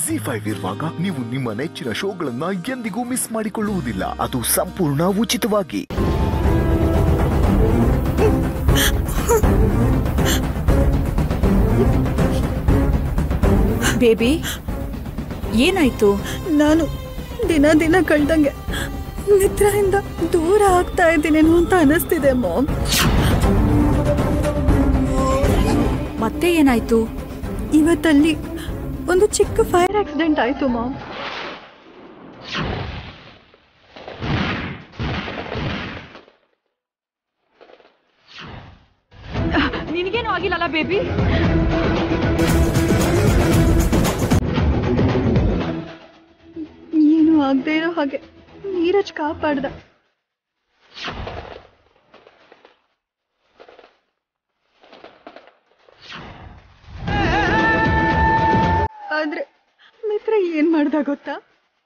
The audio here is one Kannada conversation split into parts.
ಜಿ ಫೈವ್ ಇರುವಾಗ ನೀವು ನಿಮ್ಮ ನೆಚ್ಚಿನ ಶೋಗಳನ್ನ ಎಂದಿಗೂ ಮಿಸ್ ಮಾಡಿಕೊಳ್ಳುವುದಿಲ್ಲ ಅದು ಸಂಪೂರ್ಣ ಉಚಿತವಾಗಿ ಬೇಬಿ ಏನಾಯ್ತು ನಾನು ದಿನ ದಿನ ಕಳ್ದಂಗೆ ಮಿತ್ರರಿಂದ ದೂರ ಆಗ್ತಾ ಇದ್ದೀನೇನೋ ಅಂತ ಅನಿಸ್ತಿದೆ ಮಾಮ್ ಮತ್ತೆ ಏನಾಯ್ತು ಇವತ್ತಲ್ಲಿ ಒಂದು ಚಿಕ್ಕ ಫೈರ್ ಆಕ್ಸಿಡೆಂಟ್ ಆಯ್ತು ಮಾಮ್ ನಿನಗೇನು ಆಗಿಲ್ಲಲ್ಲ ಬೇಬಿ ಏನು ಆಗದೆ ಇರೋ ಹಾಗೆ ನೀರಜ್ ಕಾಪಾಡ್ದ ಆದ್ರೆ ಮಿತ್ರ ಏನ್ ಮಾಡ್ದ ಗೊತ್ತಾ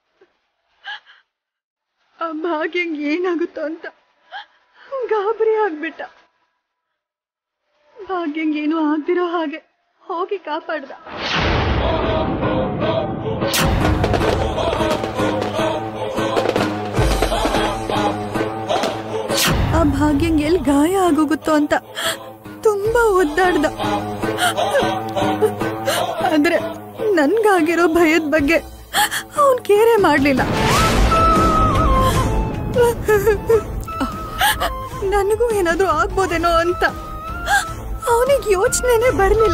ಆ ಭಾಗ್ಯಂಗ್ ಏನಾಗುತ್ತೋ ಅಂತ ಗಾಬರಿ ಆಗ್ಬಿಟ್ಟ ಭಾಗ್ಯಂಗ್ ಏನು ಆಗ್ದಿರೋ ಹಾಗೆ ಹೋಗಿ ಕಾಪಾಡ್ದ ಆ ಭಾಗ್ಯಂಗ್ ಎಲ್ಲಿ ಗಾಯ ಆಗೋಗುತ್ತೋ ಅಂತ ತುಂಬಾ ಒದ್ದಾಡ್ದ ಆದ್ರೆ ನನ್ಗಾಗಿರೋ ಭಯದ ಬಗ್ಗೆ ಅವನ್ ಕೇರೆ ಮಾಡ್ಲಿಲ್ಲ ನನಗೂ ಏನಾದ್ರೂ ಆಗ್ಬೋದೇನೋ ಅಂತ ಅವನಿಗೆ ಯೋಚನೆನೇ ಬರಲಿಲ್ಲ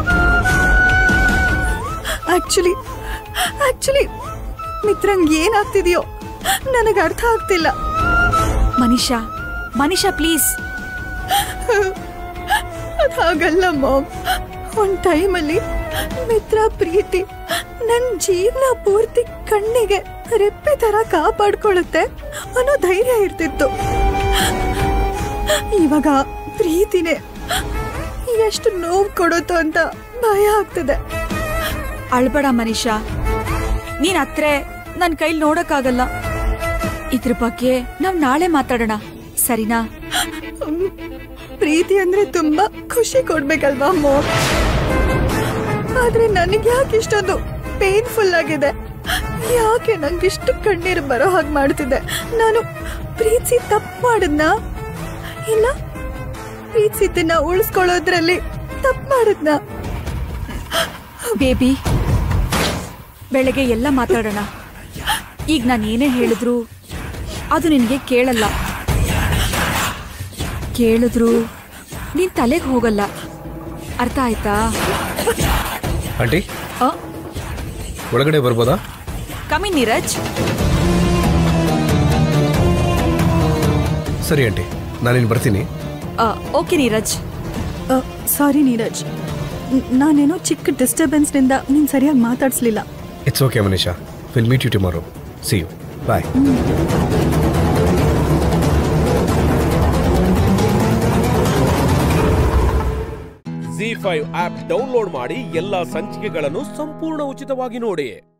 ಆಕ್ಚುಲಿ ಆಕ್ಚುಲಿ ಮಿತ್ರಂಗ್ ಏನಾಗ್ತಿದೆಯೋ ನನಗೆ ಅರ್ಥ ಆಗ್ತಿಲ್ಲ ಮನಿಷಾ ಮನಿಷಾ ಪ್ಲೀಸ್ ಹಾಗಲ್ಲ ಮಾಮ್ ಒಂದ್ ಟೈಮಲ್ಲಿ ಮಿತ್ರ ಪ್ರೀತಿ ನನ್ ಜೀವನ ಪೂರ್ತಿ ಕಣ್ಣಿಗೆ ರೆಪ್ಪೆ ತರ ಕಾಪಾಡ್ಕೊಳ್ಳುತ್ತೆ ಅನ್ನೋ ಧೈರ್ಯ ಇರ್ತಿತ್ತು ಇವಾಗ ಪ್ರೀತಿನೇ ಎಷ್ಟು ನೋವು ಕೊಡುತ್ತೋ ಅಂತ ಭಯ ಆಗ್ತದೆ ಅಳ್ಬೇಡ ಮನಿಷಾ ನೀನ್ ಅತ್ರೆ ನನ್ ಕೈಲಿ ನೋಡಕ್ಕಾಗಲ್ಲ ಇದ್ರ ಬಗ್ಗೆ ನಾವ್ ನಾಳೆ ಮಾತಾಡೋಣ ಸರಿನಾ ಹ್ಮ್. ಪ್ರೀತಿ ಅಂದ್ರೆ ತುಂಬಾ ಖುಷಿ ಕೊಡ್ಬೇಕಲ್ವಾ ಮಾಮ್ ಆದ್ರೆ ನನಗೆ ಯಾಕೆ ಇಷ್ಟೊಂದು ಪೇನ್ಫುಲ್ ಆಗಿದೆ ಯಾಕೆ ನಂಗಿಷ್ಟು ಕಣ್ಣೀರು ಬರೋ ಹಾಗೆ ಮಾಡ್ತಿದೆ ನಾನು ಪ್ರೀತಿ ತಪ್ಪು ಮಾಡಿದ್ನಾ ಇಲ್ಲ ಪ್ರೀತಿಸಿದ್ದನ್ನ ಉಳಿಸ್ಕೊಳ್ಳೋದ್ರಲ್ಲಿ ತಪ್ಪು ಮಾಡಿದ್ನ ಬೇಬಿ ಬೆಳಗ್ಗೆ ಎಲ್ಲ ಮಾತಾಡೋಣ ಈಗ ನಾನು ಏನೇ ಹೇಳಿದ್ರು ಅದು ನಿನಗೆ ಕೇಳಲ್ಲ ಕೇಳಿದ್ರು ನಿನ್ ತಲೆಗೆ ಹೋಗಲ್ಲ ಅರ್ಥ ಆಯ್ತಾ ಆಂಟಿ ಅ ಒಳಗಡೆ ಬರ್ಬೋದಾ ಕಮಿ ನೀರಜ್ ಸರಿ ಆಂಟಿ ನಾನಿನ್ನು ಬರ್ತೀನಿ ಅ, ಓಕೆ ನೀರಜ್ ಸಾರಿ ನೀರಜ್ ನ್- ನಾನೇನೋ ಚಿಕ್ಕ ಡಿಸ್ಟರ್ಬೆನ್ಸ್ನಿಂದ ನೀನು ಸರಿಯಾಗಿ ಮಾತಾಡಿಸ್ಲಿಲ್ಲ it's okay Manisha will meet you tomorrow see you bye Zee five app download ಮಾಡಿ ಎಲ್ಲಾ ಸಂಚಿಕೆಗಳನ್ನು ಸಂಪೂರ್ಣ ಉಚಿತವಾಗಿ ನೋಡಿ